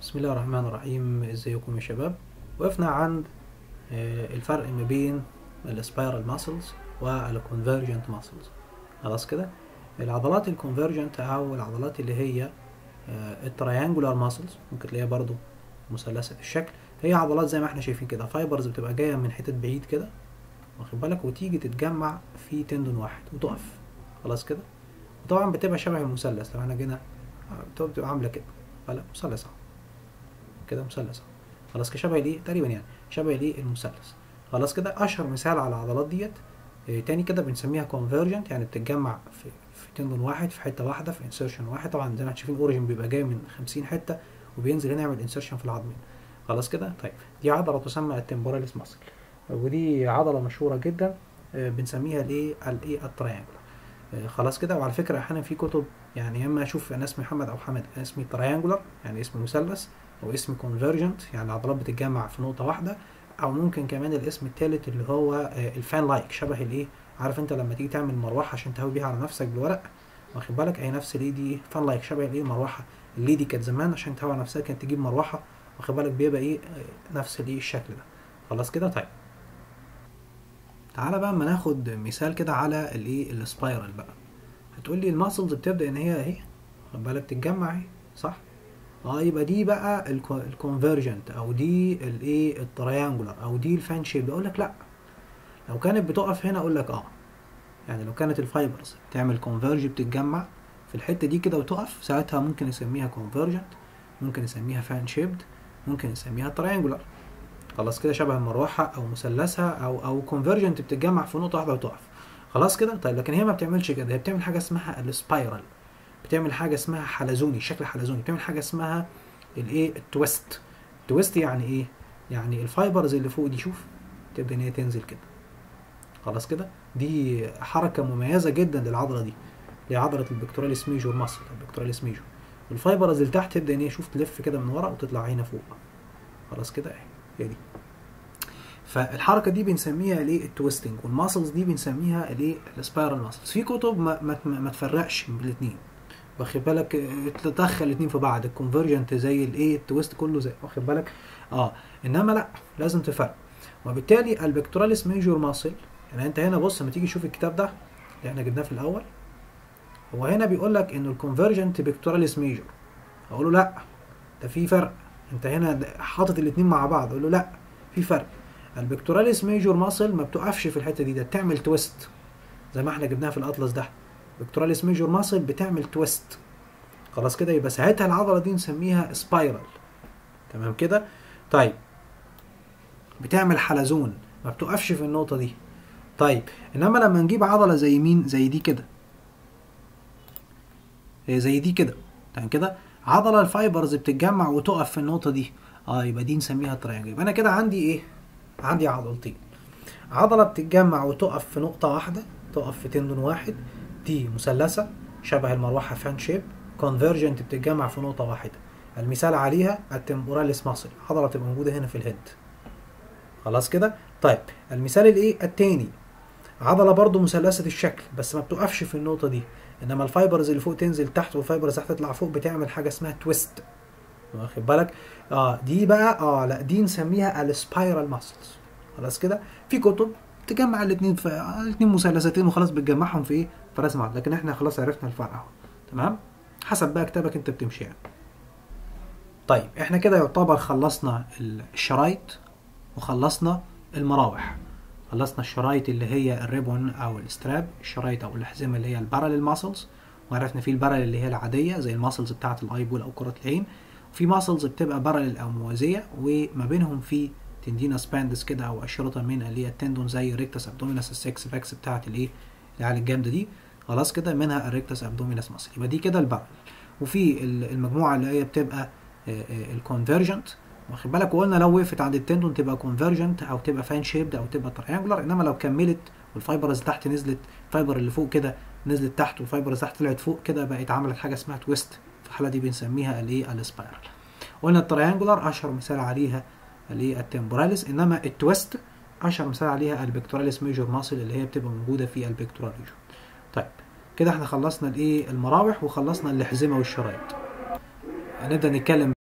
بسم الله الرحمن الرحيم ازيكم يا شباب وقفنا عند آه، الفرق ما بين السبايرال ماسلز والكونفرجنت ماسلز خلاص كده العضلات الكونفرجنت او العضلات اللي هي التريانجولار ماسلز ممكن تلاقيها برضو مثلثة الشكل هي عضلات زي ما احنا شايفين كده فايبرز بتبقى جايه من حتت بعيد كده واخد بالك وتيجي تتجمع في تندون واحد وتقف خلاص كده وطبعا بتبقى شبه المثلث لو احنا جينا بتبقى بتبقى عامله كده ولا مثلث اهو كده مثلث اهو خلاص كده شبه الايه تقريبا يعني شبه الايه المثلث خلاص كده اشهر مثال على العضلات ديت آه، تاني كده بنسميها كونفرجنت يعني بتتجمع في في تندون واحد في حته واحده في انسرشن واحد طبعا زي ما انتم شايفين الاوريجن بيبقى جاي من 50 حته وبينزل هنا يعمل انسرشن في العظمين خلاص كده طيب دي عضله تسمى التمبوراليس ماسل ودي عضله مشهوره جدا آه، بنسميها الايه الايه التريانجل آه، خلاص كده وعلى فكره احيانا في كتب يعني يا اما اشوف انا اسمي محمد او حمد أنا اسمي تريانجولار يعني اسم مثلث او اسم كونفرجنت يعني العضلات بتتجمع في نقطه واحده او ممكن كمان الاسم الثالث اللي هو آه، الفان لايك شبه الايه عارف انت لما تيجي تعمل مروحه عشان تهوي بيها على نفسك بالورق واخد بالك اهي نفس الايه دي فان لايك شبه الايه مروحه اللي دي كانت زمان عشان تهوي على نفسها كانت تجيب مروحه واخد بالك بيبقى ايه آه، نفس الايه الشكل ده خلاص كده طيب تعالى بقى اما ناخد مثال كده على الايه السبايرال بقى هتقول لي الماسلز بتبدا ان هي اهي خد بالك تتجمع اهي صح اه يبقى دي بقى الكونفرجنت او دي الايه التريانجولار او دي الفان شيب اقول لك لا لو كانت بتقف هنا اقول لك اه يعني لو كانت الفايبرز تعمل كونفرج بتتجمع في الحته دي كده وتقف ساعتها ممكن نسميها كونفرجنت ممكن نسميها فان شيبد ممكن نسميها تريانجولار خلاص كده شبه المروحه او مثلثها او او كونفرجنت بتتجمع في نقطه واحده وتقف خلاص كده طيب لكن هي ما بتعملش كده هي بتعمل حاجه اسمها السبايرال بتعمل حاجه اسمها حلزوني شكل حلزوني بتعمل حاجه اسمها الايه التويست التويست يعني ايه يعني الفايبرز اللي فوق دي شوف تبدا ان هي تنزل كده خلاص كده دي حركه مميزه جدا للعضله دي اللي هي عضله البكتوراليس ميجور ماسل البكتوراليس ميجور الفايبرز اللي تحت تبدا ان هي شوف تلف كده من ورا وتطلع هنا فوق خلاص كده اهي هي دي فالحركه دي بنسميها الايه التويستنج والماسلز دي بنسميها الايه السبايرال ماسلز في كتب ما, ما, ما تفرقش بين الاثنين واخد بالك اه، تدخل الاثنين في بعض الكونفرجنت زي الايه التويست كله زي واخد بالك اه انما لا لازم تفرق وبالتالي البكتوراليس ميجور ماسل يعني انت هنا بص لما تيجي تشوف الكتاب ده اللي احنا جبناه في الاول هو هنا بيقول لك انه الكونفرجنت بكتوراليس ميجور اقول له لا ده في فرق انت هنا حاطط الاثنين مع بعض اقول له لا في فرق البكتوراليس ميجور ماسل ما بتقفش في الحته دي ده بتعمل تويست زي ما احنا جبناها في الاطلس ده بكتوراليس ميجور ماسل بتعمل تويست خلاص كده يبقى ساعتها العضله دي نسميها سبايرال تمام كده طيب بتعمل حلزون ما بتقفش في النقطه دي طيب انما لما نجيب عضله زي مين زي دي كده إيه زي دي كده تمام كده عضله الفايبرز بتتجمع وتقف في النقطه دي اه يبقى دي نسميها تريانجل يبقى انا كده عندي ايه عندي عضلتين عضله بتتجمع وتقف في نقطه واحده تقف في تندون واحد دي مثلثه شبه المروحه فان شيب كونفرجنت بتتجمع في نقطه واحده المثال عليها التمبوراليس ماسل عضله تبقى موجوده هنا في الهيد خلاص كده طيب المثال الايه التاني عضله برضو مثلثه الشكل بس ما بتقفش في النقطه دي انما الفايبرز اللي فوق تنزل تحت والفايبرز تحت تطلع فوق بتعمل حاجه اسمها تويست واخد بالك اه دي بقى اه لا دي نسميها السبايرال ماسلز خلاص كده في كتب تجمع الاثنين في الاثنين مثلثتين وخلاص بتجمعهم في ايه في رسم واحد لكن احنا خلاص عرفنا الفرق اهو تمام حسب بقى كتابك انت بتمشي يعني. طيب احنا كده يعتبر خلصنا الشرايط وخلصنا المراوح خلصنا الشرايط اللي هي الريبون او الستراب الشرايط او الاحزمه اللي هي الباراليل ماسلز وعرفنا في الباراليل اللي هي العاديه زي الماسلز بتاعه الايبول او كره العين وفي ماسلز بتبقى باراليل او موازيه وما بينهم في تندينا سباندس كده او اشرطه من اللي هي التندون زي الريكتس ابدومينس السكس باكس بتاعه الايه العيال الجامده دي خلاص كده منها الريكتس ابدومينس ماسل يبقى دي كده الباراليل وفي ال- المجموعه اللي هي بتبقى الكونفرجنت واخد بالك وقلنا لو وقفت عند التندون تبقى كونفرجنت او تبقى فان شيبد او تبقى تريانجولار انما لو كملت والفايبرز تحت نزلت الفايبر اللي فوق كده نزلت تحت والفايبرز تحت طلعت فوق كده بقت عملت حاجه اسمها تويست في الحاله دي بنسميها الايه السبايرال قلنا التريانجولار اشهر مثال عليها اللي هي التمبوراليس انما التويست اشهر مثال عليها البكتوراليس ميجور ماسل اللي هي بتبقى موجوده في البكتورال ريجون طيب كده احنا خلصنا الايه المراوح وخلصنا الاحزمه والشرايط هنبدا نتكلم